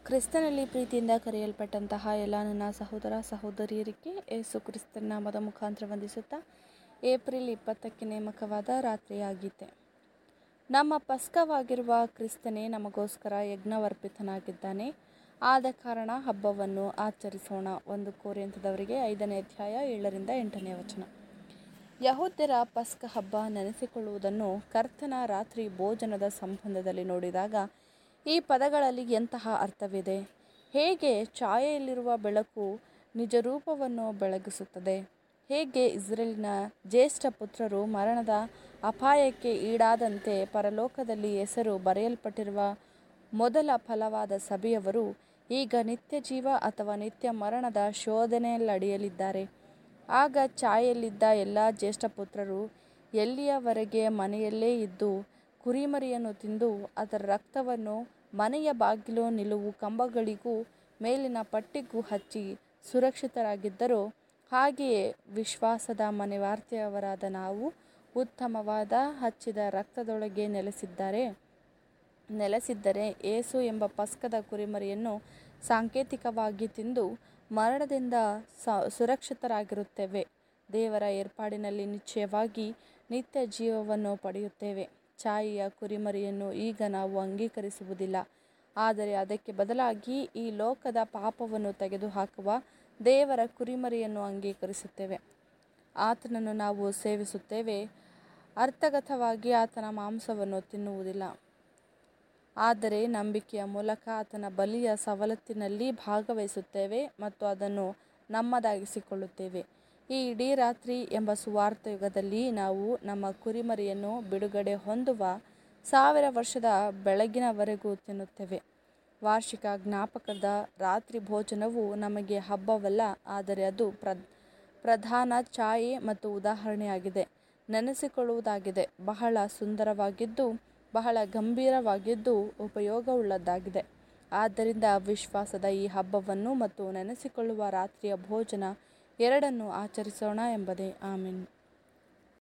ಕ್ರಿಸ್ತನಲ್ಲಿ ಪ್ರೀತಿಯಿಂದ ಕರೆಯಲ್ಪಟ್ಟಂತಹ ಎಲ್ಲ ನನ್ನ ಸಹೋದರ ಸಹೋದರಿಯರಿಗೆ ಯೇಸು ಕ್ರಿಸ್ತನ ನಾಮದ ಮುಖಾಂತರ ವಂದಿಸುತ್ತಾ ಏಪ್ರಿಲ್ ಇಪ್ಪತ್ತಕ್ಕೆ ನೇಮಕವಾದ ರಾತ್ರಿಯಾಗಿದೆ ನಮ್ಮ ಪಸ್ಕವಾಗಿರುವ ಕ್ರಿಸ್ತನೇ ನಮಗೋಸ್ಕರ ಯಜ್ಞವರ್ಪಿತನಾಗಿದ್ದಾನೆ ಆದ ಕಾರಣ ಹಬ್ಬವನ್ನು ಆಚರಿಸೋಣ ಒಂದು ಕೋರಿಯಂತದವರಿಗೆ ಐದನೇ ಅಧ್ಯಾಯ ಏಳರಿಂದ ಎಂಟನೇ ವಚನ ಯಹೂದ್ಯರ ಪಸ್ಕ ಹಬ್ಬ ನೆನೆಸಿಕೊಳ್ಳುವುದನ್ನು ಕರ್ತನ ರಾತ್ರಿ ಭೋಜನದ ಸಂಬಂಧದಲ್ಲಿ ನೋಡಿದಾಗ ಈ ಪದಗಳಲ್ಲಿ ಎಂತಹ ಅರ್ಥವಿದೆ ಹೇಗೆ ಛಾಯೆಯಲ್ಲಿರುವ ಬೆಳಕು ನಿಜ ರೂಪವನ್ನು ಬೆಳಗಿಸುತ್ತದೆ ಹೇಗೆ ಇಸ್ರೇಲಿನ ಜ್ಯೇಷ್ಠ ಪುತ್ರರು ಮರಣದ ಅಪಾಯಕ್ಕೆ ಈಡಾದಂತೆ ಪರಲೋಕದಲ್ಲಿ ಹೆಸರು ಬರೆಯಲ್ಪಟ್ಟಿರುವ ಮೊದಲ ಫಲವಾದ ಸಭೆಯವರು ಈಗ ನಿತ್ಯ ಜೀವ ಅಥವಾ ನಿತ್ಯ ಮರಣದ ಶೋಧನೆಯಲ್ಲಡಿಯಲಿದ್ದಾರೆ ಆಗ ಛಾಯೆಯಲ್ಲಿದ್ದ ಎಲ್ಲ ಜ್ಯೇಷ್ಠ ಪುತ್ರರು ಎಲ್ಲಿಯವರೆಗೆ ಮನೆಯಲ್ಲೇ ಇದ್ದು ಕುರಿಮರಿಯನ್ನು ತಿಂದು ಅದರ ರಕ್ತವನ್ನು ಮನೆಯ ಬಾಗಿಲು ನಿಲುವು ಕಂಬಗಳಿಗೂ ಮೇಲಿನ ಪಟ್ಟಿಗೂ ಹಚ್ಚಿ ಸುರಕ್ಷಿತರಾಗಿದ್ದರೋ ಹಾಗೆಯೇ ವಿಶ್ವಾಸದ ಮನೆವಾರ್ತೆಯವರಾದ ನಾವು ಉತ್ತಮವಾದ ಹಚ್ಚಿದ ರಕ್ತದೊಳಗೆ ನೆಲೆಸಿದ್ದಾರೆ ನೆಲೆಸಿದ್ದರೆ ಏಸು ಎಂಬ ಪಸ್ಕದ ಕುರಿಮರಿಯನ್ನು ಸಾಂಕೇತಿಕವಾಗಿ ತಿಂದು ಮರಣದಿಂದ ಸ ಸುರಕ್ಷಿತರಾಗಿರುತ್ತೇವೆ ದೇವರ ಏರ್ಪಾಡಿನಲ್ಲಿ ನಿಶ್ಚಯವಾಗಿ ನಿತ್ಯ ಜೀವವನ್ನು ಪಡೆಯುತ್ತೇವೆ ಛಾಯೆಯ ಕುರಿಮರಿಯನ್ನು ಈಗ ನಾವು ಅಂಗೀಕರಿಸುವುದಿಲ್ಲ ಆದರೆ ಅದಕ್ಕೆ ಬದಲಾಗಿ ಈ ಲೋಕದ ಪಾಪವನ್ನು ತೆಗೆದುಹಾಕುವ ದೇವರ ಕುರಿಮರಿಯನ್ನು ಅಂಗೀಕರಿಸುತ್ತೇವೆ ಆತನನ್ನು ನಾವು ಸೇವಿಸುತ್ತೇವೆ ಅರ್ಥಗತವಾಗಿ ಆತನ ಮಾಂಸವನ್ನು ತಿನ್ನುವುದಿಲ್ಲ ಆದರೆ ನಂಬಿಕೆಯ ಮೂಲಕ ಆತನ ಬಲಿಯ ಸವಲತ್ತಿನಲ್ಲಿ ಭಾಗವಹಿಸುತ್ತೇವೆ ಮತ್ತು ಅದನ್ನು ನಮ್ಮದಾಗಿಸಿಕೊಳ್ಳುತ್ತೇವೆ ಈ ಇಡೀ ರಾತ್ರಿ ಎಂಬ ಸುವಾರ್ಥ ಯುಗದಲ್ಲಿ ನಾವು ನಮ್ಮ ಕುರಿಮರಿಯನ್ನು ಬಿಡುಗಡೆ ಹೊಂದುವ ಸಾವಿರ ವರ್ಷದ ಬೆಳಗಿನವರೆಗೂ ತಿನ್ನುತ್ತೇವೆ ವಾರ್ಷಿಕ ಜ್ಞಾಪಕದ ರಾತ್ರಿ ಭೋಜನವು ನಮಗೆ ಹಬ್ಬವಲ್ಲ ಆದರೆ ಅದು ಪ್ರ ಪ್ರಧಾನ ಛಾಯೆ ಮತ್ತು ಉದಾಹರಣೆಯಾಗಿದೆ ನೆನೆಸಿಕೊಳ್ಳುವುದಾಗಿದೆ ಬಹಳ ಸುಂದರವಾಗಿದ್ದು ಬಹಳ ಗಂಭೀರವಾಗಿದ್ದು ಉಪಯೋಗವುಳ್ಳದ್ದಾಗಿದೆ ಆದ್ದರಿಂದ ವಿಶ್ವಾಸದ ಈ ಹಬ್ಬವನ್ನು ಮತ್ತು ನೆನೆಸಿಕೊಳ್ಳುವ ರಾತ್ರಿಯ ಭೋಜನ ಎರಡನ್ನು ಆಚರಿಸೋಣ ಎಂಬುದೇ ಆಮೀನ್